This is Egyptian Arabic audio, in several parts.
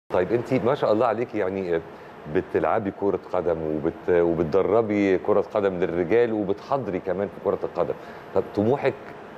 طيب انت ما شاء الله عليكي يعني بتلعبي كرة قدم وبت... وبتدربي كرة قدم للرجال وبتحضري كمان في كرة القدم طب طموحك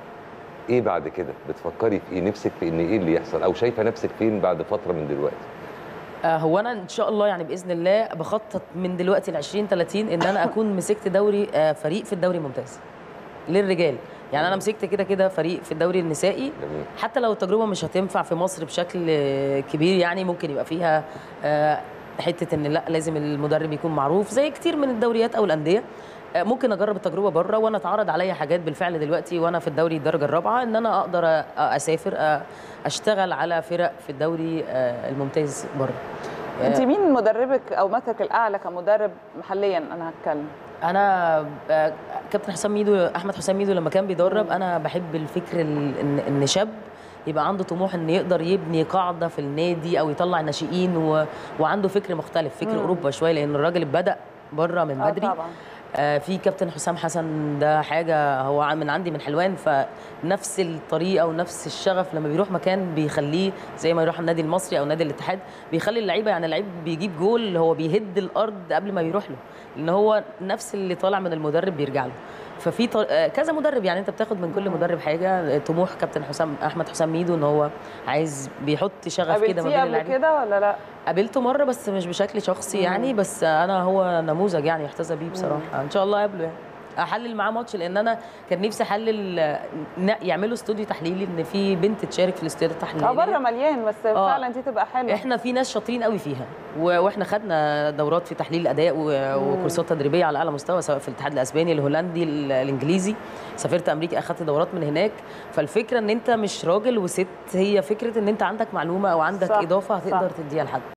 ايه بعد كده بتفكري في ايه نفسك في ان ايه اللي يحصل او شايفه نفسك فين بعد فتره من دلوقتي آه، هو انا ان شاء الله يعني باذن الله بخطط من دلوقتي ل 20 30 ان انا اكون مسكت دوري آه، فريق في الدوري الممتاز للرجال يعني انا مسكت كده كده فريق في الدوري النسائي جميل حتى لو التجربه مش هتنفع في مصر بشكل آه، كبير يعني ممكن يبقى فيها آه، حته ان لا لازم المدرب يكون معروف زي كتير من الدوريات او الانديه آه، ممكن اجرب التجربه بره وانا اتعرض عليا حاجات بالفعل دلوقتي وانا في الدوري الدرجه الرابعه ان انا اقدر أ- اسافر أ- اشتغل على فرق في الدوري آه، الممتاز بره انت مين مدربك او مثلك الاعلى كمدرب محليا انا هتكلم انا آه، كابتن حسام ميدو احمد حسام ميدو لما كان بيدرب انا بحب الفكر ال- ان ان شاب يبقى عنده طموح ان يقدر يبني قاعده في النادي او يطلع ناشئين و... وعنده فكر مختلف فكر مم. اوروبا شويه لان الراجل بدا بره من آه بدري طبعا آه، في كابتن حسام حسن ده حاجه هو ع- من عندي من حلوان فنفس الطريقه ونفس الشغف لما بيروح مكان بيخليه زي ما يروح النادي المصري او نادي الاتحاد بيخلي اللعيبه يعني اللعيب بيجيب جول هو بيهد الارض قبل ما بيروح له لان هو نفس اللي طالع من المدرب بيرجع له ففي ط- آه، كذا مدرب يعني انت بتاخد من كل مدرب حاجه آه، طموح كابتن حسام احمد حسام ميدو ان هو عايز بيحط شغف كده ما قابلتيه بين قبل اللعيبه كده ولا لا قابلته مره بس مش بشكل شخصي يعني بس انا هو نموذج يعني يحتذى بيه بصراحه ان شاء الله اقابله يعني احلل معاه ماتش لان انا كان نفسي احلل ن- يعملوا استوديو تحليلي ان في بنت تشارك في الاستوديو التحليلي اه بره مليان بس آه. فعلا دي تبقى حلوه احنا في ناس شاطرين قوي فيها و- واحنا خدنا دورات في تحليل الاداء و- وكورسات تدريبيه على اعلى مستوى سواء في الاتحاد الاسباني الهولندي ال- الانجليزي سافرت امريكا اخدت دورات من هناك فالفكره ان انت مش راجل وست هي فكره ان انت عندك معلومه او عندك صح، اضافه هتقدر صح. تديها لحد